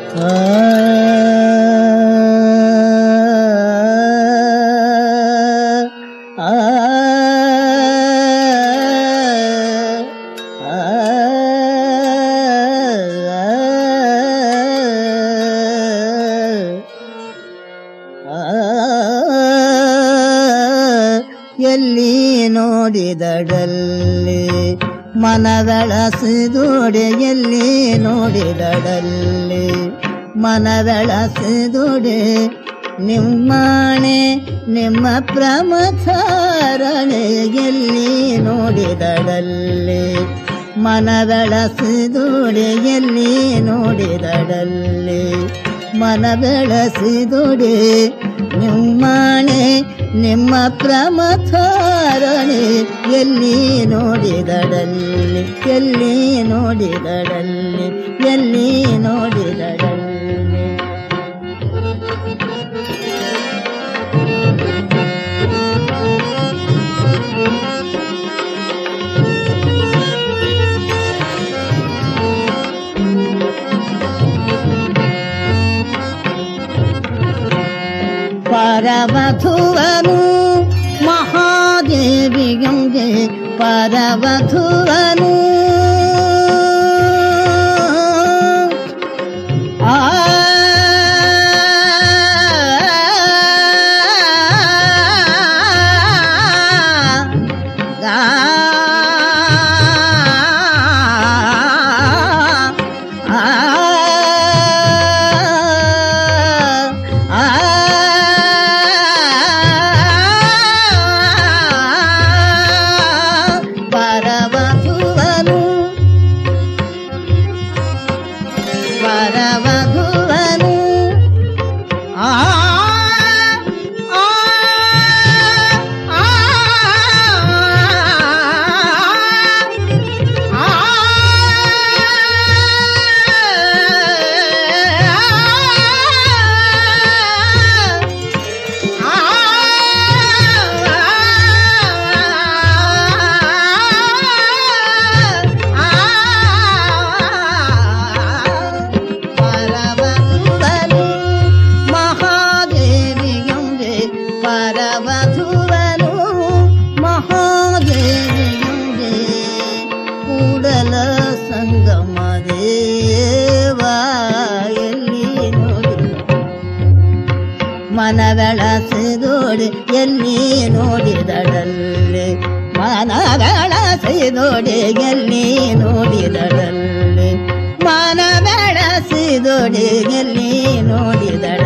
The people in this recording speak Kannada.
ಎಲ್ಲಿ ನೋಡಿದಡಲ್ಲಿ ಮನವೆಳಸಿದೋಡೆ ಎಲ್ಲಿ ನೋಡಿದಡಲ್ಲಿ ಮನವೆಳಸಿದೋಡೆ ನಿಮ್ಮನೆ ನಿಮ್ಮ ಪ್ರಮಥಾರಣೆ ಎಲ್ಲಿ ನೋಡಿದಡಲ್ಲಿ ಮನವೆಳಸಿದೋಡೆ ಎಲ್ಲಿ ನೋಡಿದಡಲ್ಲಿ ಮನ ಬೆಳೆಸಿದೊಡೆ ನಿಮ್ಮನೆ ನಿಮ್ಮ ಪ್ರಮಥಾರಣೆ ಎಲ್ಲಿ ನೋಡಿದಡಲ್ಲಿ ಎಲ್ಲಿ ನೋಡಿದಡಲ್ಲಿ ಎಲ್ಲಿ ನೋಡಿದಡಲ್ಲಿ ಪರವಧುವನು ಮಹಾದೇವಿಯಂಗೆ ಪರವಧುವನು ಆ ಪರವಧುವನು ಪರವಧುವನು ಆ ಆ ಪರವಧುವನು ಮಹಾದೇವಿಯಂಗೆ ಪರವಧುವನು ಮಹಾದೇವಿಯಂಗೆ ಕೂಡಲ ಸಂಗಮ ದೇವ ಎಲ್ಲಿ ನೋಡಿ ಮನವೆಳಸಿದೋಡಿ ಎಲ್ಲಿ ನೋಡಿದಡಲ್ಲಿ ಮನವೆಳಸಿದೋಡಿ ಎಲ್ಲಿ ನೋಡಿದಡಲ್ಲಿ ಮನವೆಳಸಿದೋಡಿ ಎಲ್ಲಿ ನೋಡಿದಡಲ್ಲಿ